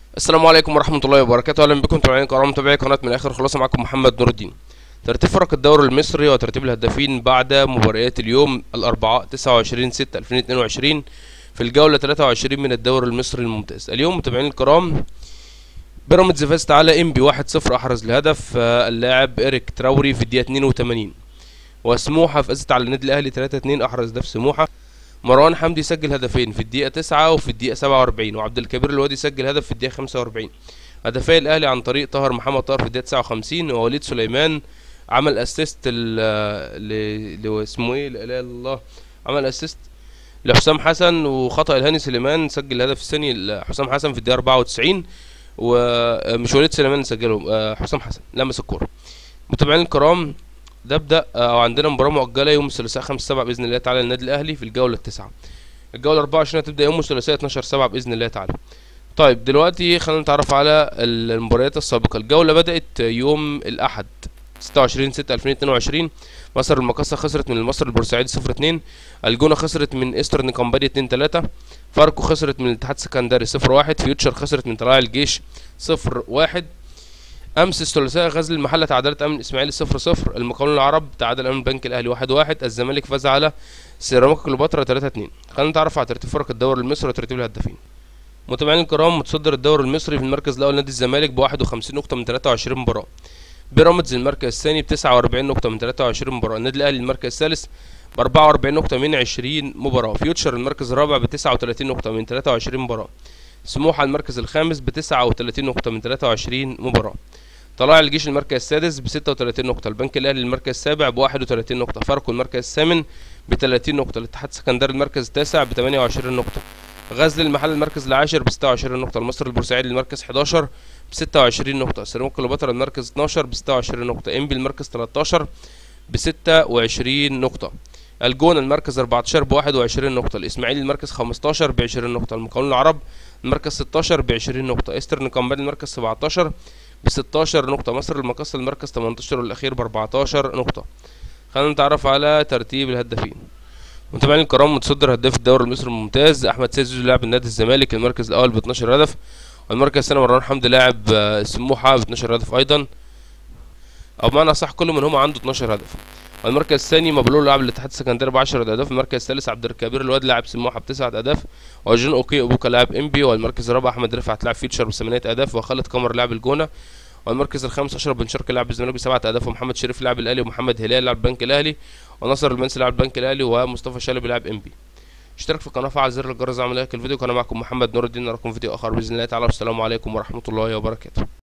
السلام عليكم ورحمة الله وبركاته أهلا بكم متابعين كرام متابعي قناة من الآخر خلاصة معكم محمد نور الدين ترتيب فرق الدوري المصري وترتيب الهدافين بعد مباريات اليوم الأربعاء 29 6 2022 في الجولة 23 من الدوري المصري الممتاز اليوم متابعين الكرام بيراميدز فازت على انبي 1-0 أحرز الهدف آه، اللاعب إيريك تراوري في الدقيقة 82 وسموحة فازت على النادي الأهلي 3-2 أحرز هدف سموحة مروان حمدي سجل هدفين في الدقيقة 9 وفي الدقيقة 47 وعبد الكبير الوادي سجل هدف في الدقيقة 45 هدفي الأهلي عن طريق طاهر محمد طاهر في الدقيقة 59 ووليد سليمان عمل اسيست ل ل اسمه ايه لا اله الا الله عمل اسيست لحسام حسن وخطأ الهاني سليمان سجل الهدف الثاني لحسام حسن في الدقيقة 94 ومش وليد سليمان اللي سجله آه، حسام حسن لمس الكورة متابعين الكرام نبدأ أو عندنا مباراة مؤجلة يوم الثلاثاء 5 7 بإذن الله تعالى للنادي الأهلي في الجولة التاسعة الجولة 24 هتبدأ يوم الثلاثاء 12 7 بإذن الله تعالى طيب دلوقتي خلينا نتعرف على المباريات السابقة الجولة بدأت يوم الأحد 26 6 2022 مصر المقاصة خسرت من المصري البورسعيدي 0 2 الجونة خسرت من ايسترن كامباديا 2 3 فاركو خسرت من الاتحاد السكندري 0 1 فيوتشر خسرت من طلائع الجيش 0 1 امس الثلاثاء غزل المحله تعادلت امن الاسماعيلي 0 0 المقاولون العرب تعادل امن البنك الاهلي 1 1 الزمالك فاز على سيراميكا كليوباترا 3 2 خلينا نتعرف على ترتيب فرق الدوري المصري وترتيب الهدافين متابعين الكرام متصدر الدوري المصري في المركز الاول نادي الزمالك ب 51 نقطه من 23 مباراه بيراميدز المركز الثاني ب 49 نقطه من 23 مباراه النادي الاهلي المركز الثالث ب 44 نقطه من 20 مباراه فيوتشر المركز الرابع ب 39 نقطه من 23 مباراه سموحه المركز الخامس ب 39 نقطه من 23 مباراه طلائع الجيش المركز السادس ب 36 نقطة، البنك الأهلي المركز السابع ب 31 نقطة، فاركو المركز الثامن ب 30 نقطة، الاتحاد السكندري المركز التاسع ب 28 نقطة، غزل المحل المركز العاشر ب 26 نقطة، المصري البورسعيدي المركز 11 ب 26 نقطة، سيراميكا كليوباترا المركز 12 ب 26 نقطة، انبي المركز 13 ب 26 نقطة، الجونة المركز 14 ب 21 نقطة، الإسماعيلي المركز 15 ب 20 نقطة، المقاولون العرب المركز 16 ب 20 نقطة، ايسترن كامباني المركز 17 ب 16 نقطة مصر المقصة المركز 18 والأخير ب 14 نقطة خلينا نتعرف على ترتيب الهدافين متابعين الكرام متصدر هداف الدوري المصري الممتاز أحمد سيد زيزو لاعب النادي الزمالك المركز الأول ب 12 هدف والمركز الثاني مروان حمدي لاعب آه، سموحة ب 12 هدف أيضا أو بمعنى أصح كل منهم عنده 12 هدف والمركز الثاني مبلول لاعب الاتحاد السكندري ب 10 اهداف المركز الثالث عبد الكبير الواد لاعب سموحه بتسعة اهداف وجون اوكي ابوكا لاعب انبي والمركز الرابع احمد رفعت لاعب فيتشر بثمانية اهداف وخالد قمر لاعب الجونه والمركز الخامس اشرف بن شرقي لاعب الزمالك بسبعة اهداف ومحمد شريف لاعب الاهلي ومحمد هلال لاعب البنك الاهلي ونصر المنسي لاعب البنك الاهلي ومصطفى شلبي لاعب انبي اشترك في القناه وفعل زر الجرس اعمل لايك الفيديو كان معكم محمد نور الدين نراكم فيديو اخر باذن الله تعالى والسلام عليكم ورحمه الله وبركاته